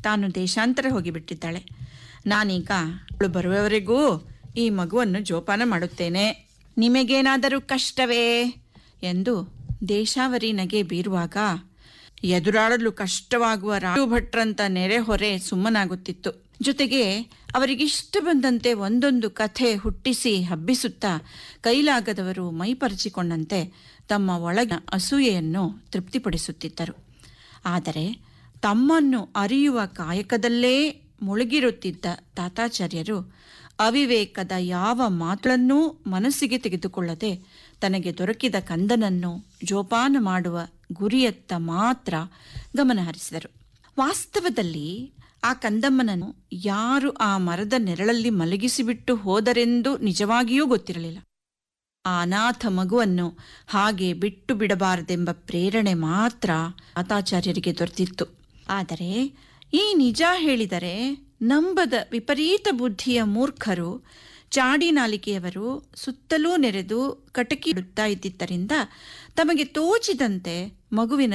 ತಾನು ದೇಶಾಂತರ ಹೋಗಿಬಿಟ್ಟಿದ್ದಾಳೆ ನಾನೀಗ ಅವಳು ಬರುವವರೆಗೂ ಈ ಮಗುವನ್ನು ಜೋಪಾನ ಮಾಡುತ್ತೇನೆ ನಿಮಗೇನಾದರೂ ಕಷ್ಟವೇ ಎಂದು ದೇಶಾವರಿ ನಗೆ ಬೀರುವಾಗ ಎದುರಾಡಲು ಕಷ್ಟವಾಗುವ ರಾಜು ಭಟ್ರಂತ ನೆರೆಹೊರೆ ಸುಮ್ಮನಾಗುತ್ತಿತ್ತು ಜೊತೆಗೆ ಅವರಿಗಿಷ್ಟ ಬಂದಂತೆ ಒಂದೊಂದು ಕಥೆ ಹುಟ್ಟಿಸಿ ಹಬ್ಬಿಸುತ್ತಾ ಕೈಲಾಗದವರು ಮೈಪರಿಚಿಕೊಂಡಂತೆ ತಮ್ಮ ಒಳಗಿನ ಅಸೂಯೆಯನ್ನು ತೃಪ್ತಿಪಡಿಸುತ್ತಿದ್ದರು ಆದರೆ ತಮ್ಮನ್ನು ಅರಿಯುವ ಕಾಯಕದಲ್ಲೇ ಮುಳುಗಿರುತ್ತಿದ್ದ ತಾತಾಚಾರ್ಯರು ಅವಿವೇಕದ ಯಾವ ಮಾತುಗಳನ್ನೂ ಮನಸ್ಸಿಗೆ ತೆಗೆದುಕೊಳ್ಳದೆ ತನಗೆ ದೊರಕಿದ ಕಂದನನ್ನು ಜೋಪಾನ ಮಾಡುವ ಗುರಿಯತ್ತ ಮಾತ್ರ ಗಮನಹರಿಸಿದರು ವಾಸ್ತವದಲ್ಲಿ ಆ ಕಂದಮ್ಮನನ್ನು ಯಾರು ಆ ಮರದ ನೆರಳಲ್ಲಿ ಮಲಗಿಸಿಬಿಟ್ಟು ಹೋದರೆಂದು ನಿಜವಾಗಿಯೂ ಗೊತ್ತಿರಲಿಲ್ಲ ಆ ಅನಾಥ ಮಗುವನ್ನು ಹಾಗೆ ಬಿಟ್ಟು ಬಿಡಬಾರದೆಂಬ ಪ್ರೇರಣೆ ಮಾತ್ರ ಆತಾಚಾರ್ಯರಿಗೆ ದೊರೆತಿತ್ತು ಆದರೆ ಈ ನಿಜ ಹೇಳಿದರೆ ನಂಬದ ವಿಪರೀತ ಬುದ್ಧಿಯ ಮೂರ್ಖರು ಚಾಡಿನಾಲಿಕೆಯವರು ಸುತ್ತಲೂ ನೆರೆದು ಕಟಕಿ ಇಡುತ್ತಾ ಇದ್ದಿದ್ದರಿಂದ ತಮಗೆ ತೋಚಿದಂತೆ ಮಗುವಿನ